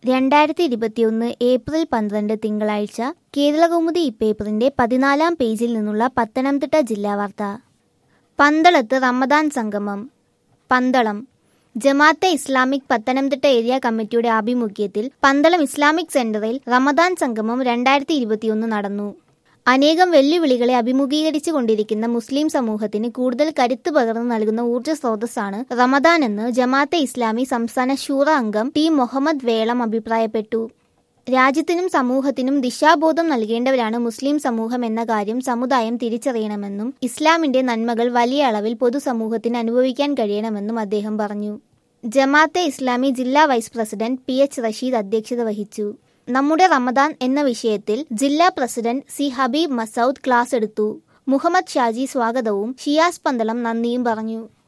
രണ്ടായിരത്തി ഇരുപത്തിയൊന്ന് ഏപ്രിൽ പന്ത്രണ്ട് തിങ്കളാഴ്ച കേരളകൗമുദി ഇപ്പേപ്പറിന്റെ പതിനാലാം പേജിൽ നിന്നുള്ള പത്തനംതിട്ട ജില്ലാ വാർത്ത പന്തളത്ത് റമദാൻ സംഗമം പന്തളം ജമാഅത്തെ ഇസ്ലാമിക് പത്തനംതിട്ട ഏരിയ കമ്മിറ്റിയുടെ ആഭിമുഖ്യത്തിൽ പന്തളം ഇസ്ലാമിക് സെന്ററിൽ റമദാൻ സംഗമം രണ്ടായിരത്തി ഇരുപത്തിയൊന്ന് നടന്നു അനേകം വെല്ലുവിളികളെ അഭിമുഖീകരിച്ചു കൊണ്ടിരിക്കുന്ന മുസ്ലിം സമൂഹത്തിന് കൂടുതൽ കരുത്ത് പകർന്നു നൽകുന്ന ഊർജ്ജ സ്രോതസ്സാണ് റമദാൻ എന്ന് ജമാഅത്തെ ഇസ്ലാമി സംസ്ഥാന ശൂറ അംഗം ടി മുഹമ്മദ് വേളം അഭിപ്രായപ്പെട്ടു രാജ്യത്തിനും സമൂഹത്തിനും ദിശാബോധം നൽകേണ്ടവരാണ് മുസ്ലിം സമൂഹം എന്ന കാര്യം സമുദായം തിരിച്ചറിയണമെന്നും ഇസ്ലാമിന്റെ നന്മകൾ വലിയ അളവിൽ പൊതുസമൂഹത്തിന് അനുഭവിക്കാൻ കഴിയണമെന്നും അദ്ദേഹം പറഞ്ഞു ജമാഅത്തെ ഇസ്ലാമി ജില്ലാ vice president P H Rasheed അധ്യക്ഷത വഹിച്ചു നമ്മുടെ റമദാൻ എന്ന വിഷയത്തിൽ ജില്ലാ president C Habeeb Masood class എടുത്തു മുഹമ്മദ് ഷാജി സ്വാഗതവും ഷിയാസ് പന്തളം നന്ദിയും പറഞ്ഞു